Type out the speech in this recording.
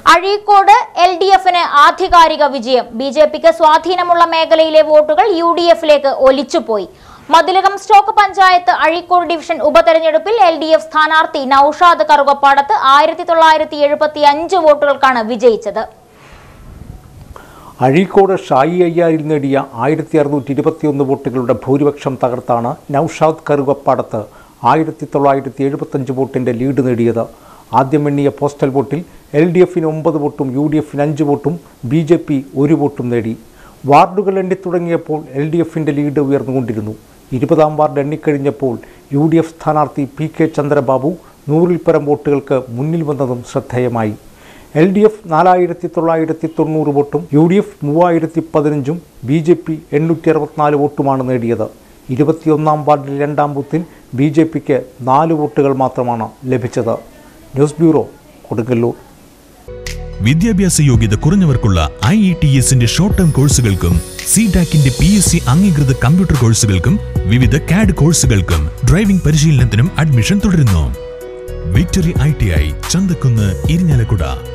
Azhikode L D എഫിന് ആധികാരിക വിജയം ബി ജെ പിക്ക് സ്വാധീനമുള്ള മേഖലയിലെ വോട്ടുകൾ യു ഡി എഫിലേക്ക് ഒലിച്ചുപോയി മതിലകം സ്റ്റോക്ക് പഞ്ചായത്ത് അഴീക്കോട് ഡിവിഷൻ ഉപതെരഞ്ഞെടുപ്പിൽ എൽ ഡി എഫ് സ്ഥാനാർത്ഥി നൌഷാദ് കറുകപ്പാടത്ത് ആയിരത്തി തൊള്ളായിരത്തി എഴുപത്തി അഞ്ച് വോട്ടുകൾക്കാണ് വിജയിച്ചത് അഴീക്കോട് ഷായി അയ്യാരിൽ നേടിയ ആയിരത്തി അറുന്നൂറ്റി ഇരുപത്തിയൊന്ന് വോട്ടുകളുടെ ഭൂരിപക്ഷം തകർത്താണ് നൌഷാദ് കറുകപ്പാടത്ത് ആയിരത്തി തൊള്ളായിരത്തി എഴുപത്തഞ്ച് വോട്ടിൻ്റെ ലീഡ് നേടിയത് ആദ്യം എണ്ണിയ പോസ്റ്റൽ വോട്ടിൽ എൽ ഡി എഫിന് ഒമ്പത് വോട്ടും യു ഡി എഫിന് അഞ്ച് വോട്ടും ബി ജെ പി ഒരു വോട്ടും നേടി വാർഡുകൾ എണ്ണിത്തുടങ്ങിയപ്പോൾ എൽ ഡി എഫിൻ്റെ ലീഡ് ഉയർന്നുകൊണ്ടിരുന്നു ഇരുപതാം വാർഡ് എണ്ണിക്കഴിഞ്ഞപ്പോൾ യു ഡി എഫ് സ്ഥാനാർത്ഥി പി കെ ചന്ദ്രബാബു നൂറിൽ പരം വോട്ടുകൾക്ക് മുന്നിൽ വന്നതും ശ്രദ്ധേയമായി എൽ ഡി എഫ് നാലായിരത്തി തൊള്ളായിരത്തി തൊണ്ണൂറ് വോട്ടും യു ഡി എഫ് മൂവായിരത്തി പതിനഞ്ചും ബി ജെ പി എണ്ണൂറ്റി അറുപത്തിനാല് വോട്ടുമാണ് നേടിയത് ഇരുപത്തിയൊന്നാം വാർഡിൽ രണ്ടാം ബൂത്തിൽ ബി ജെ പിക്ക് നാല് വോട്ടുകൾ മാത്രമാണ് ലഭിച്ചത് ന്യൂസ് ബ്യൂറോ കൊടുങ്ങല്ലൂർ വിദ്യാഭ്യാസ യോഗ്യത കുറഞ്ഞവർക്കുള്ള ഐ ഇ ടി എസിന്റെ ഷോർട്ട് ടേം കോഴ്സുകൾക്കും സി ടാക്കിന്റെ പി എസ് സി അംഗീകൃത കമ്പ്യൂട്ടർ കോഴ്സുകൾക്കും വിവിധ കാഡ് കോഴ്സുകൾക്കും ഡ്രൈവിംഗ് പരിശീലനത്തിനും അഡ്മിഷൻ തുടരുന്നു victory I T I Chanthakkunnu Irinjalakuda